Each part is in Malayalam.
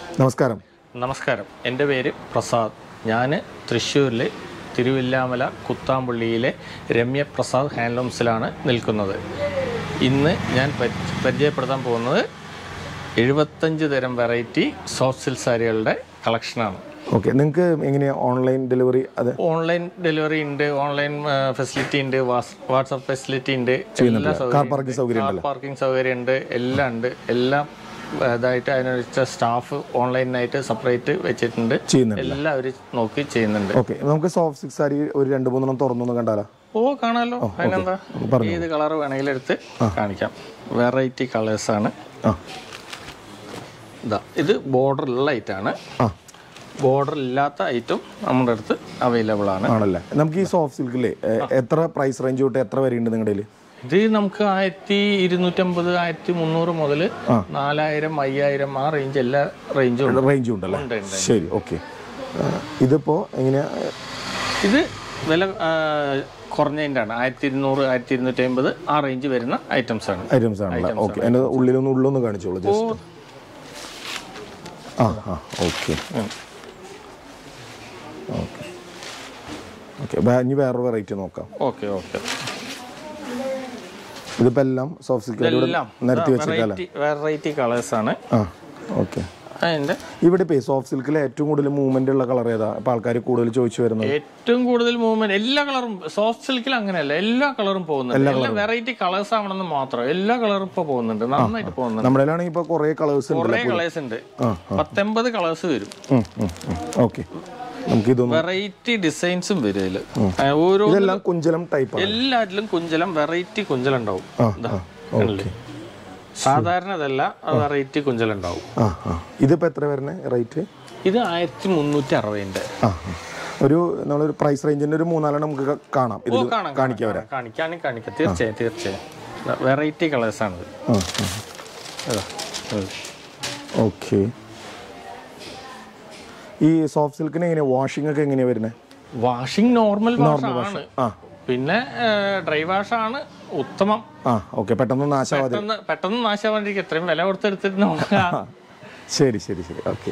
നമസ്കാരം നമസ്കാരം എൻ്റെ പേര് പ്രസാദ് ഞാൻ തൃശ്ശൂരിലെ തിരുവില്ലാമല കുത്താമ്പള്ളിയിലെ രമ്യ പ്രസാദ് ഹാൻഡ്ലൂംസിലാണ് നിൽക്കുന്നത് ഇന്ന് ഞാൻ പരി- പരിചയപ്പെടുത്താൻ പോകുന്നത് എഴുപത്തഞ്ച് തരം വെറൈറ്റി സോഫ്റ്റ് സിൽക്ക് സാരികളുടെ കളക്ഷനാണ് ഓക്കെ നിങ്ങൾക്ക് എങ്ങനെയാ ഓൺലൈൻ ഡെലിവറി അത് ഓൺലൈൻ ഡെലിവറി ഉണ്ട് ഓൺലൈൻ ഫെസിലിറ്റി ഉണ്ട് വാട്സപ്പ് ഫെസിലിറ്റി ഉണ്ട് എല്ലാ കാർ പാർക്കിംഗ് സൗകര്യം കാർ പാർക്കിംഗ് സൗകര്യം ഉണ്ട് എല്ലാം ഉണ്ട് എല്ലാം ഇതായിട്ട് അതിനനുസരിച്ച സ്റ്റാഫ് ഓൺലൈനായിട്ട് സെപ്പറേറ്റ് വെച്ചിട്ടുണ്ട് ചെയ്യുന്നുണ്ട് എല്ലാവരും നോക്കി ചെയ്യുന്നുണ്ട് ഓക്കെ നമുക്ക് സോഫ്റ്റ് സിക്സ് സാരി ഒരു രണ്ട് മൂന്നെണ്ണം തുറന്നൊന്ന് കണ്ടാലോ ഓ കാണാമല്ലോ അതിനെന്താ ഏത് കളർ വേണമെങ്കിലും എടുത്ത് കാണിക്കാം വെറൈറ്റി കളേഴ്സാണ് ആ ഇതാ ഇത് ബോർഡർ ഉള്ള ഐറ്റാണ് ആ ബോർഡർ ഇല്ലാത്ത ഐറ്റം നമ്മുടെ അടുത്ത് അവൈലബിൾ ആണ് ആണല്ലേ നമുക്ക് ഈ സോഫ്റ്റ് സിൽക്കിലെ എത്ര പ്രൈസ് റേഞ്ച് തൊട്ട് എത്ര വരെ ഉണ്ട് നിങ്ങളുടെ കയ്യിൽ ഇത് നമുക്ക് ആയിരത്തി ഇരുന്നൂറ്റമ്പത് ആയിരത്തി മുന്നൂറ് മുതൽ നാലായിരം അയ്യായിരം ആ റേഞ്ച് എല്ലാ റേഞ്ചും ഉണ്ട് റേഞ്ചും ഉണ്ടല്ലേ ഉണ്ട്, ഉണ്ട്. ശരി ഓക്കെ ഇതിപ്പോ എങ്ങനെയാ ഇത് വില ആ, കുറഞ്ഞതിൻ്റെ ആണ് ആയിരത്തി ഇരുന്നൂറ് ആയിരത്തി ഇരുന്നൂറ്റി അമ്പത് ആ റേഞ്ച് വരുന്ന ഐറ്റംസ് ആണ് ഐറ്റംസ് ആണല്ലേ ഓക്കെ അതിന്റെ ഉള്ളിലൊന്ന് ഉള്ളൊന്ന് കാണിച്ചോളൂ ജസ്റ്റ് ആ ആ ഓക്കെ ഓക്കെ ഓക്കെ ഇനി വേറെ വെറൈറ്റി നോക്കാം ഓക്കെ ഓക്കെ ഇതിപ്പോ എല്ലാം സോഫ്റ്റ് സിൽക്കിലൂടെ എല്ലാം നിരത്തി വെച്ചിട്ടല്ലേ വെറൈറ്റി വെറൈറ്റി കളേഴ്സ് ആണ് ആ ഓക്കെ അതിൻ്റെ ഇവിടെ ഇപ്പൊ സോഫ്റ്റ് സിൽക്കിൽ ഏറ്റവും കൂടുതൽ മൂവ്മെന്റ് ഉള്ള കളർ ഏതാ ഇപ്പൊ ആൾക്കാർ കൂടുതൽ ചോദിച്ചു വരുന്നത് ഏറ്റവും കൂടുതൽ മൂവ്മെന്റ് എല്ലാ കളറും സോഫ്റ്റ് സിൽക്കിൽ അങ്ങനെയല്ല എല്ലാ കളറും പോകുന്നുണ്ട് എല്ലാ വെറൈറ്റി കളേഴ്സ് ആവണമെന്ന് മാത്രം എല്ലാ കളറും ഇപ്പൊ പോകുന്നുണ്ട് നന്നായിട്ട് പോകുന്നുണ്ട് നമ്മുടെ ആണെങ്കിൽ ഇപ്പൊ കുറെ കളേഴ്സ് ഉണ്ട് കുറെ കളേഴ്സ് ഉണ്ട് പത്തൊമ്പത് കളേഴ്സ് വരും ഓക്കെ നമുക്ക് ഇതൊന്ന് വെറൈറ്റി ഡിസൈൻസും വരും ഇതില് ഓരോ ഇതെല്ലാം കുഞ്ചലം ടൈപ്പ് എല്ലാറ്റിലും കുഞ്ചലം വെറൈറ്റി കുഞ്ചലം ഉണ്ടാവും ഇതാ, കണ്ടില്ലേ? സാധാരണ ഇതല്ല വെറൈറ്റി കുഞ്ചലം ഉണ്ടാവും ആ ആ ഇതിപ്പോ എത്ര വരുന്നേ റേറ്റ് ഇത് ആയിരത്തി മുന്നൂറ്റി അറുപതിന്റെ ആ ആ. ഒരു നമ്മളൊരു പ്രൈസ് റേഞ്ചിന്റെ ഒരു മൂന്നാലെണ്ണം നമുക്ക് ക- കാണാം ഇതിൽ കാണാം കാണിക്കാൻ വരാം കാണിക്കാനും കാണിക്കാം തീർച്ചയായും തീർച്ചയായും വെറൈറ്റി കളേഴ്സ് ആണിത് ആ ഇതാ, ഇത്. ഓക്കെ ഈ സോഫ്റ്റ് സിൽക്കിന് എങ്ങനെയാ വാഷിംഗ് ഒക്കെ എങ്ങനെയാ വരുന്നത് വാഷിംഗ് നോർമൽ വാഷ് ആണ് ആ പിന്നെ ഡ്രൈ വാഷ് ആണ് ഉത്തമം ആ ഓക്കെ പെട്ടെന്ന് നാശാവാതെ പെട്ടെന്ന് പെട്ടെന്ന് നാശാവാണ്ടിരിക്കും എത്രയും വില കൊടുത്തെടുത്തിട്ട് നമുക്ക് ആ- ശരി ശരി ശരി ഓക്കെ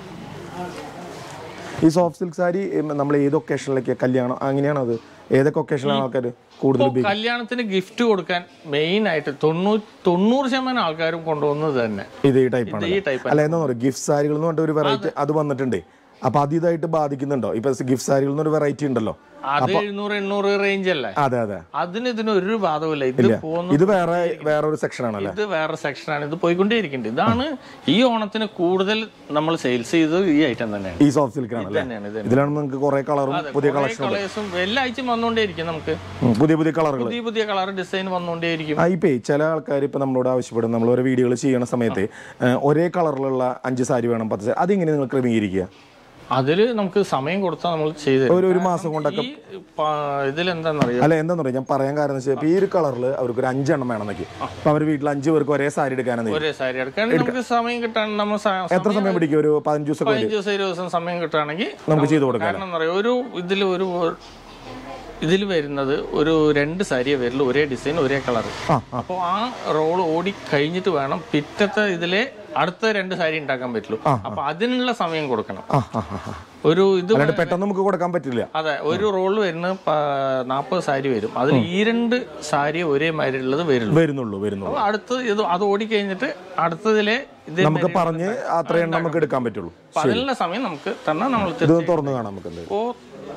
ഈ സോഫ്റ്റ് സിൽക്ക് സാരി നമ്മൾ ഏത് ഒക്കേഷനിലേക്ക് കല്യാണം അങ്ങനെയാണോ അത് ഏതൊക്കെ ഒക്കേഷനിലാണ് ആൾക്കാർ കൂടുതൽ ഇപ്പൊ കല്യാണത്തിന് ഗിഫ്റ്റ് കൊടുക്കാൻ മെയിൻ ആയിട്ട് തൊണ്ണൂറ് തൊണ്ണൂറ് ശതമാനം ആൾക്കാരും കൊണ്ടുപോകുന്നത് തന്നെ ഇത് ഈ ടൈപ്പാണ് ഈ ടൈപ്പ് അല്ല എന്താ പറയുക ഗിഫ്റ്റ് സാരികൾ എന്ന് പറഞ്ഞിട്ട് ഒരു വെറൈറ്റി അത് വന്നിട്ടുണ്ട് അപ്പൊ അത് ഇതായിട്ട് ബാധിക്കുന്നുണ്ടോ ഇപ്പൊ ഗിഫ്റ്റ് സാരികൾ എന്നൊരു വെറൈറ്റി ഉണ്ടല്ലോ അത് എഴുന്നൂറ് എണ്ണൂറ് റേഞ്ച് അല്ലേ അതെ അതെ അതിന് ഇതിന് ഒരു ബാധവുമില്ല ഇത് പോകുന്നു ഇത് വേറെ വേറെ ഒരു സെക്ഷൻ ആണല്ലേ ഇത് വേറെ സെക്ഷനാണ് ഇത് പോയിക്കൊണ്ടേയിരിക്കുന്നുണ്ട് ഇതാണ് ഈ ഓണത്തിന് കൂടുതൽ നമ്മൾ സെയിൽസ് ചെയ്തത് ഈ ഐറ്റം തന്നെയാണ് ഈ സോഫ്റ്റ് സിൽക്ക് ആണല്ലേ തന്നെയാണ് ഇത് ഇതിലാണ് നിങ്ങൾക്ക് കുറെ കളറും പുതിയ കളക്ഷൻ കളേഴ്സും എല്ലാ ആഴ്ചയും വന്നുകൊണ്ടേയിരിക്കും നമുക്ക് പുതിയ പുതിയ കളറുകൾ പുതിയ പുതിയ കളർ ഡിസൈൻ വന്നുകൊണ്ടേയിരിക്കും ആ ഇപ്പേ ചില ആൾക്കാർ ഇപ്പൊ നമ്മളോട് ആവശ്യപ്പെടും നമ്മൾ ഓരോ വീഡിയോകൾ ചെയ്യണ സമയത്ത് ഏഹ്, ഒരേ കളറിലുള്ള അഞ്ച് സാരി വേണം പത്ത് സാരി അതെങ്ങനെ നിങ്ങൾ ക്രമീകരിക്കുക അതില് നമുക്ക് സമയം കൊടുത്താൽ നമ്മൾ ചെയ്ത് തരും. ഒരു ഒരു മാസം കൊണ്ടൊക്കെ ഈ ഇതിലെന്താണെന്നറിയോ അല്ല എന്താ പറയാ ഞാൻ പറയാൻ കാരണം എന്ന് വെച്ചാൽ ഇപ്പൊ ഈ ഒരു കളറിൽ അവർക്ക് ഒരു അഞ്ചെണ്ണം വേണം എന്നൊക്കെ അപ്പൊ അവർ വീട്ടിൽ അഞ്ച് പേർക്ക് ഒരേ സാരി എടുക്കാനെന്ന് ഒരേ സാരി എടുക്കാൻ നമുക്ക് സമയം കിട്ടാൻ നമ്മൾ സ- എത്ര സമയം പിടിക്കും ഒരു പതിനഞ്ച് ദിവസം പതിനഞ്ച് ദിവസം ഇരുപത് ദിവസം സമയം കിട്ടുകയാണെങ്കിൽ നമുക്ക് ചെയ്ത് കൊടുക്കാം കാരണം എന്താ പറയുക ഒരു ഇതിൽ ഒരു ഇതിൽ വരുന്നത് ഒരു രണ്ട് സാരിയെ വരുള്ളൂ ഒരേ ഡിസൈൻ ഒരേ കളർ ആ, അപ്പോൾ ആ റോൾ ഓടി കഴിഞ്ഞിട്ട് വേണം പിറ്റത്തെ ഇതിലെ അടുത്ത രണ്ട് സാരി ഉണ്ടാക്കാൻ പറ്റുള്ളൂ അപ്പൊ അതിനുള്ള സമയം കൊടുക്കണം ആ ആ ആ, ആ. ഒരു ഇത് അല്ലാണ്ട് പെട്ടെന്ന് നമുക്ക് കൊടുക്കാൻ പറ്റില്ല അതെ ഒരു റോൾ വരുന്ന നാൽപ്പത് സാരി വരും അതിൽ ഈ രണ്ട് സാരി ഒരേ മാതിരി ഉള്ളത് വരുള്ളൂ വരുന്നുള്ളൂ വരുന്നുള്ളൂ അപ്പൊ അടുത്ത് ഇത് അത് ഓടിക്കഴിഞ്ഞിട്ട് അടുത്തതിലെ ഇത് നമുക്ക് പറഞ്ഞ് അത്രയും നമുക്ക് എടുക്കാൻ പറ്റുള്ളൂ അപ്പൊ അതിനുള്ള സമയം നമുക്ക് തന്നെ നമ്മൾ ഇത് തുറന്ന് കാണാം നമുക്ക് എന്തായാലും ഓ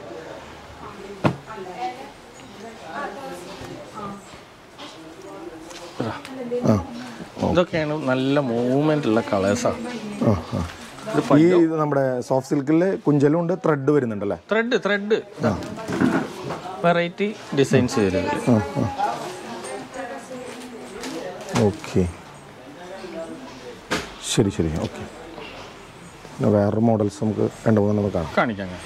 ഇതാ. ആ ഇതൊക്കെയാണ് നല്ല മൂവ്മെന്റ് ഉള്ള കളേഴ്സാണ് ആ, ആ. ഈ ഇത് നമ്മുടെ സോഫ്റ്റ് സിൽക്കിൽ കുഞ്ചലും ഉണ്ട് ത്രെഡ് വരുന്നുണ്ടല്ലേ ത്രെഡ് ത്രെഡ് വെറൈറ്റി ഡിസൈൻസ് വരുന്നത് ഓക്കെ ശരി ശരി ഓക്കെ പിന്നെ വേറൊരു മോഡൽസ് നമുക്ക് രണ്ട് മൂന്നെണ്ണം കാണാം കാണിക്കാം ഞാൻ.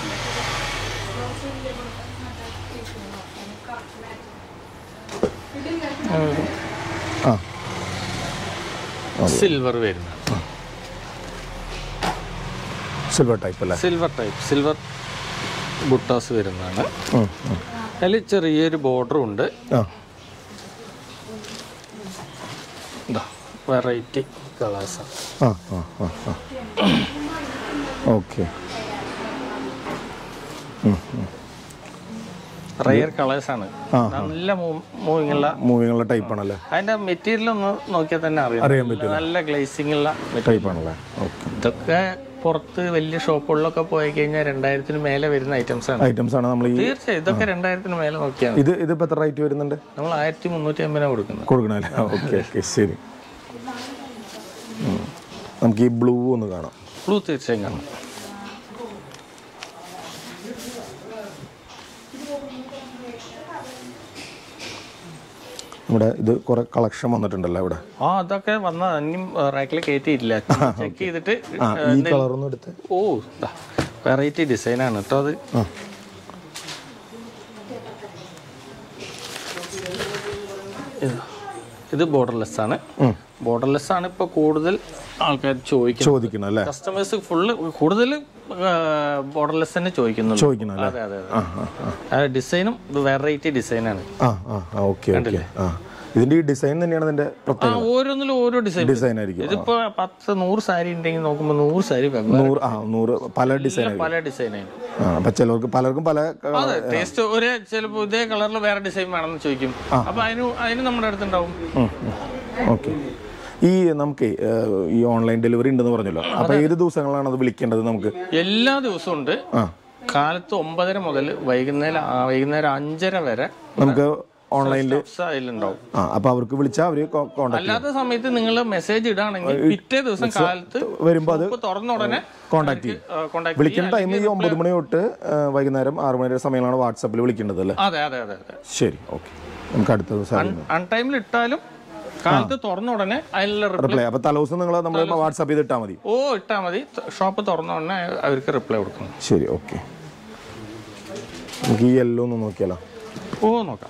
ആ സിൽവർ വരുന്ന സിൽവർ ടൈപ്പ് അല്ലേ സിൽവർ ടൈപ്പ് സിൽവർ ബുട്ടാസ് വരുന്നതാണ് ഉം, ഉം. അതിൽ ചെറിയൊരു ബോർഡറും ഉണ്ട് ആ ഇതാ വെറൈറ്റി കളേഴ്സാണ് ആ ആ ആ ആ ഓക്കെ റയർ കളേഴ്സ് ആണ് നല്ല മൂവിങ് ഉള്ള മൂവിങ് ഉള്ള ടൈപ്പ് ആണല്ലേ അതിന്റെ മെറ്റീരിയൽ ഒന്ന് നോക്കിയാൽ തന്നെ അറിയാം അറിയാൻ പറ്റും നല്ല ഗ്ലേസിംഗ് ഉള്ള material. ടൈപ്പ് ആണല്ലേ ഓക്കെ ഇതൊക്കെ പുറത്ത് വലിയ ഷോപ്പുകളിലൊക്കെ പോയി കഴിഞ്ഞാൽ രണ്ടായിരത്തിന് മേലെ വരുന്ന ഐറ്റംസ് ആണ് ഐറ്റംസ് ആണ് നമ്മൾ ഈ തീർച്ചയായും ഇതൊക്കെ രണ്ടായിരത്തിന് മേലെ നോക്കിയാണ് ഇത് ഇതിപ്പോൾ എത്ര റേറ്റ് വരുന്നുണ്ട് നമ്മൾ ആയിരത്തി മുന്നൂറ്റി അമ്പതിനാണ് കൊടുക്കുന്നത് കൊടുക്കണല്ലേ ഓക്കെ ഓക്കെ ശരി ഉം. നമുക്ക് ഈ ബ്ലൂ ഒന്ന് കാണാം ബ്ലൂ തീർച്ചയായും കാണും നമ്മുടെ ഇത് കുറെ കളക്ഷൻ വന്നിട്ടുണ്ടല്ലോ ഇവിടെ ആ അതൊക്കെ വന്ന ഇനിയും റാക്കിൽ കയറ്റിയിട്ടില്ല ചെക്ക് ചെയ്തിട്ട് ആ ഈ കളറൊന്നും എടുത്ത് ഓ വെറൈറ്റി ഡിസൈനാണ് കേട്ടോ അത് ആ ഇത് ഇത് ബോർഡർലെസ് ആണ് ബോർഡർലെസ് ആണ് ഇപ്പോൾ കൂടുതൽ ആൾക്കാർ ചോദിക്കുന്നത് ചോദിക്കണം അല്ലേ കസ്റ്റമേഴ്സ് ഫുള്ള് കൂടുതൽ ബോർഡർലെസ് തന്നെ ചോദിക്കുന്നുള്ളൂ ചോദിക്കണം അല്ലേ അതെ അതെ ആ ആ ആ അതെ ഡിസൈനും വെറൈറ്റി ഡിസൈനാണ് ആ ആ ആ ഓക്കെ ഓക്കെ ആ ഇതിന്റെ ഈ ഡിസൈൻ തന്നെയാണ് ഇതിന്റെ ആ പ്രത്യേകത ഓരോന്നിലും ഓരോ ഡിസൈൻ ഡിസൈൻ ആയിരിക്കും ഇതിപ്പോ പത്ത് നൂറ് സാരി ഉണ്ടെങ്കിൽ നോക്കുമ്പോൾ നൂറ് സാരി വെവ്വേറെ നൂറ് ആ നൂറ് പല ഡിസൈൻ ആയിരിക്കും പല ഡിസൈനാണ് ആ അപ്പൊ ചിലർക്ക് പലർക്കും പല ക- അതെ ടേസ്റ്റ് ഒരേ ചിലപ്പോൾ ഇതേ കളറിൽ വേറെ ഡിസൈൻ വേണമെന്ന് ചോദിക്കും അപ്പൊ അതിന് അതിന് നമ്മുടെ അടുത്തുണ്ടാവും ഓക്കെ ഈ നമുക്ക് ഈ ഓൺലൈൻ ഡെലിവറി ഉണ്ടെന്ന് പറഞ്ഞല്ലോ അപ്പൊ ഏത് ദിവസങ്ങളാണ് അത് വിളിക്കേണ്ടത് നമുക്ക് എല്ലാ ദിവസവും ഉണ്ട് ആ കാലത്ത് ഒമ്പതര മുതൽ വൈകുന്നേരം ആ, വൈകുന്നേരം അഞ്ചര വരെ നമുക്ക് ഓൺലൈനിൽ സ്റ്റഫ്സ് അതിലുണ്ടാവും ആ അപ്പൊ അവർക്ക് വിളിച്ചാൽ അവര് കോണ്ടാക്ട് അല്ലാത്ത സമയത്ത് നിങ്ങൾ മെസ്സേജ് ഇടുകയാണെങ്കിൽ പിറ്റേ ദിവസം കാലത്ത് വരുമ്പോ അത് ഷോപ്പ് തുറന്ന ഉടനെ കോണ്ടാക്ട് ചെയ്യും കോണ്ടാക്ട് വിളിക്കേണ്ട ടൈം ഈ ഒമ്പത് മണി തൊട്ട് ആ, വൈകുന്നേരം ആറ് മണി വരെ സമയങ്ങളാണ് വാട്സാപ്പിൽ വിളിക്കേണ്ടത് അല്ലേ അതെ അതെ അതെ അതെ ശരി ഓക്കെ നമുക്ക് അടുത്ത ദിവസം അൺടൈമിൽ ഇട്ടാലും കാലത്ത് തുറന്ന ഉടനെ അതിനുള്ള റിപ്ലൈ റിപ്ലൈ അപ്പൊ തലേദിവസം നിങ്ങൾ നമ്മൾ വാട്സാപ്പ് ചെയ്ത് ഇട്ടാൽ മതി ഓ ഇട്ടാൽ മതി ഷോപ്പ് തുറന്ന ഉടനെ അവർക്ക് റിപ്ലൈ കൊടുക്കണം ശരി ഓക്കെ നമുക്ക് ഈ യെല്ലോ ഒന്ന് നോക്കിയാലോ ഓ നോക്കാം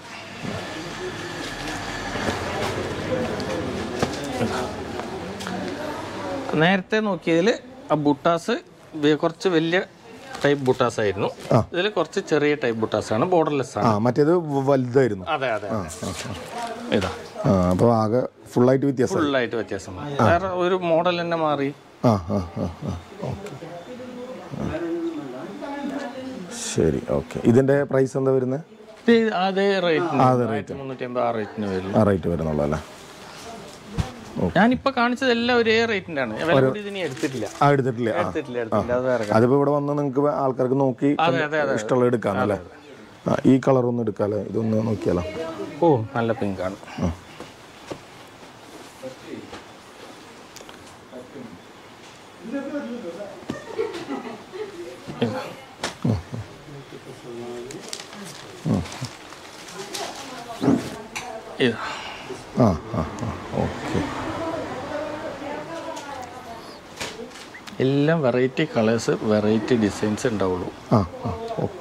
നേരത്തെ നോക്കിയതിൽ ആ ബുട്ടാസ് വെ- കുറച്ച് വലിയ ടൈപ്പ് ബുട്ടാസ് ആയിരുന്നു ആ. ഇതിൽ കുറച്ച് ചെറിയ ടൈപ്പ് ബുട്ടാസ് ആണ് ബോർഡർലെസ് ആ ആണ് മറ്റേത് വ- വലുതായിരുന്നു അതെ അതെ ഇതാ ആ അപ്പോൾ ആകെ ഫുള്ളായിട്ട് വ്യത്യാസം ഫുള്ളായിട്ട് വ്യത്യാസം വേറെ ഒരു മോഡൽ തന്നെ മാറി ആ ആ ആ ആ ഓക്കെ ശരി ഓക്കെ ഇതിന്റെ പ്രൈസ് എന്താ വരുന്നത് ഇത് അതേ റേറ്റിന് ആയിരത്തി മുന്നൂറ്റി അമ്പത് ആ റേറ്റിന് വരും ആ റേറ്റ് വരുന്നുള്ളൂ അല്ലേ ഞാനിപ്പോ കാണിച്ചതെല്ലാം ഒരേ റേറ്റിന്റെ ആണ് വില കൂടി ഇതിനി എടുത്തിട്ടില്ല ആ എടുത്തിട്ടില്ലേ ആ എടുത്തിട്ടില്ല എടുത്തില്ല അത് വേറെ അതിപ്പോ ഇവിടെ വന്ന് നിങ്ങൾക്ക് ആൾക്കാർക്ക് നോക്കി അതെ അതെ അതെ ഇഷ്ടമുള്ള എടുക്കാന്നല്ലേ ആ ഈ കളർ ഒന്ന് എടുക്കാല്ലേ ഇതൊന്ന് നോക്കിയാലോ ഓ നല്ല പിങ്ക് ആണ് ആ ഇതാ. ഇതാ ആ ആ ആ ഓക്കെ എല്ലാം വെറൈറ്റി കളേഴ്സ് വെറൈറ്റി ഡിസൈൻസ് ഉണ്ടാവുള്ളൂ ആ ആ ഓക്കെ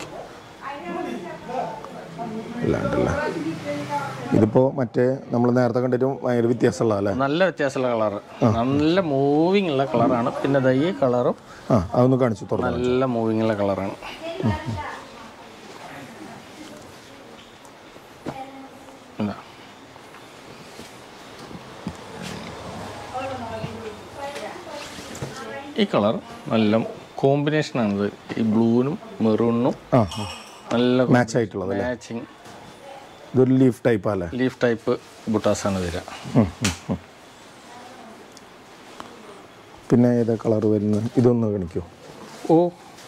അല്ലാണ്ടല്ല ഇതിപ്പോ മറ്റേ നമ്മൾ നേരത്തെ കണ്ടിട്ടും ഭയങ്കര വ്യത്യാസമുള്ള അല്ലേ നല്ല വ്യത്യാസമുള്ള കളറ് നല്ല മൂവിങ് ഉള്ള കളറാണ് പിന്നെ ദാ ഈ കളറും ആ അതൊന്ന് കാണിച്ചു തുറന്നു നല്ല മൂവിങ് ഉള്ള കളറാണ് ഇതാ. ഈ കളർ നല്ല കോമ്പിനേഷനാണിത് ഈ ബ്ലൂവിനും മെറൂണിനും ആ നല്ല മാച്ച് ആയിട്ടുള്ളത് അല്ലേ മാച്ചിങ് ഇതൊരു ലീഫ് ടൈപ്പ് അല്ലേ ലീഫ് ടൈപ്പ് ബുട്ടാസാണ് വരിക പിന്നെ ഏതാ കളർ വരുന്നത് ഇതൊന്ന് കാണിക്കോ ഓ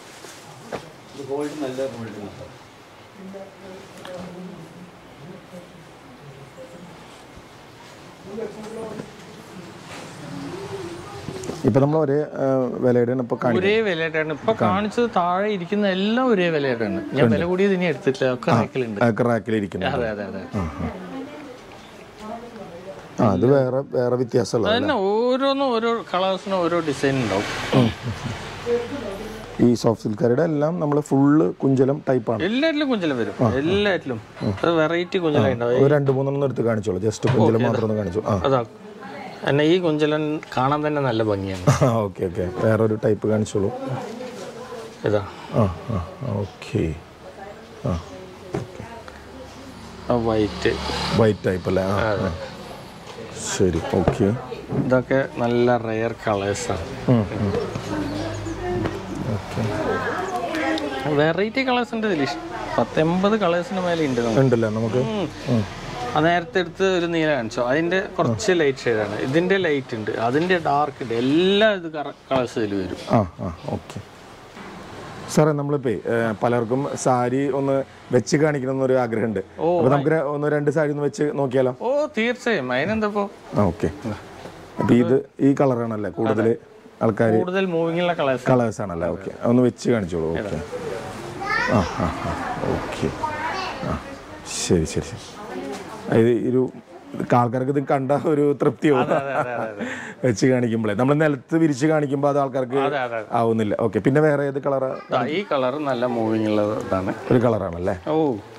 ഇപ്പൊ നമ്മൾ ഒരേ ആ, വിലയുടെയാണ് ഇപ്പൊ കാണിക്കുന്നത് ഒരേ വിലയായിട്ടാണ് ഇപ്പൊ കാണിച്ചത് താഴെ ഇരിക്കുന്ന എല്ലാം ഒരേ വിലയായിട്ടാണ് ഞാൻ വില കൂടിയത് ഇനി എടുത്തിട്ടില്ല ഒക്കെ റാക്കിലുണ്ട് റാക്കിലിരിക്കുന്നത് അതെ അതെ അതെ ആ അത് വേറെ വേറെ വ്യത്യാസമുള്ളത് അതന്നെ ഓരോന്നും ഓരോ കളേഴ്സിനും ഓരോ ഡിസൈൻ ഉണ്ടാവും ഈ സോഫ്റ്റ് സിൽക്കാരുടെ എല്ലാം നമ്മൾ ഫുള്ള് കുഞ്ചലം ടൈപ്പാണ് എല്ലാറ്റിലും കുഞ്ചലം വരും എല്ലാറ്റിലും അത് വെറൈറ്റി കുഞ്ചലം ഉണ്ടാവും ഒരു രണ്ട് മൂന്നെണ്ണം എടുത്ത് കാണിച്ചോളൂ ജസ്റ്റ് കുഞ്ചലം മാത്രം ഒന്ന് കാണിച്ചു ആ അതാ എന്നെ ഈ കുഞ്ചലൻ കാണാൻ തന്നെ നല്ല ഭംഗിയാണ് ഓക്കെ ഓക്കെ വേറൊരു ടൈപ്പ് കാണിച്ചോളൂ ഇതാ ആ ആ ഓക്കെ ആ വൈറ്റ് വൈറ്റ് ടൈപ്പ് അല്ലേ ആ അതെ ശരി ഓക്കെ ഇതൊക്കെ നല്ല റെയർ കളേഴ്സാണ് വെറൈറ്റി കളേഴ്സ് ഉണ്ട് ഇതിൽ പത്തൊമ്പത് കളേഴ്സിന് മേലെ ഉണ്ട് നമുക്ക് ഉണ്ടല്ലേ നമുക്ക് ഉം. അത് നേരത്തെ എടുത്ത് ഒരു നീല കാണിച്ചോ അതിന്റെ കുറച്ച് ലൈറ്റ് ഷെയ്ഡാണ് ഇതിന്റെ ലൈറ്റ് ഉണ്ട് അതിന്റെ ഡാർക്ക് ഉണ്ട് എല്ലാ ഇത് കളേഴ്സ് ഇതിൽ വരും ആ ആ ഓക്കെ സാറേ നമ്മളിപ്പോ ഏഹ്, പലർക്കും സാരി ഒന്ന് വെച്ച് കാണിക്കണം എന്നൊരു ആഗ്രഹമുണ്ട് അപ്പൊ നമുക്ക് ര- ഒന്ന് രണ്ട് സാരി ഒന്ന് വെച്ച് നോക്കിയാലോ ഓ തീർച്ചയായും അതിനെന്തപ്പോ ആ ഓക്കെ അപ്പൊ ഇത് ഈ കളറാണല്ലേ കൂടുതൽ ആൾക്കാർ കൂടുതൽ മൂവിംഗ് ഉള്ള കളേഴ്സ് കളേഴ്സ് ആണല്ലേ ഓക്കെ ഒന്ന് വെച്ച് കാണിച്ചോളൂ ഓക്കെ ആ ആ ആ ഓക്കെ ആ ശരി ശരി ശരി ഇത് ഒരു ആൾക്കാർക്ക് ഇത് കണ്ട ഒരു തൃപ്തിയാവും വെച്ച് കാണിക്കുമ്പോഴേ നമ്മൾ നിലത്ത് വിരിച്ച് കാണിക്കുമ്പോൾ അത് ആൾക്കാർക്ക് അതെ അതെ ആവുന്നില്ല ഓക്കെ പിന്നെ വേറെ ഏത് കളറാ ദാ ഈ കളർ നല്ല മൂവിംഗ് ഉള്ള ഇതാണ് ഒരു കളറാണല്ലേ ഓ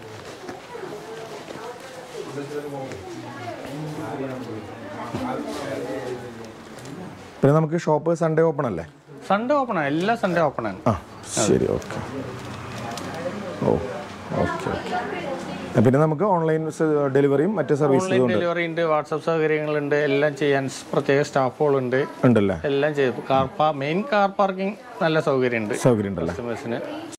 പിന്നെ നമുക്ക് ഷോപ്പ് സൺഡേ ഓപ്പൺ അല്ലേ സൺഡേ ഓപ്പൺ ആണ് എല്ലാ സൺഡേ ഓപ്പൺ ആണ് ആ ശരി ഓക്കെ ഓ ഓക്കെ ഓക്കെ പിന്നെ നമുക്ക് ഓൺലൈൻ ഡെലിവറിയും മറ്റ് സർവീസും ഓൺലൈൻ ഡെലിവറി ഉണ്ട് വാട്സപ്പ് സൗകര്യങ്ങളുണ്ട് എല്ലാം ചെയ്യാൻ പ്രത്യേക സ്റ്റാഫുകളുണ്ട് ഉണ്ടല്ലേ എല്ലാം ചെയ്തു കാർ പാ മെയിൻ കാർ പാർക്കിംഗ് നല്ല സൗകര്യമുണ്ട് സൗകര്യം ഉണ്ടല്ലേ കസ്റ്റമേഴ്സിന്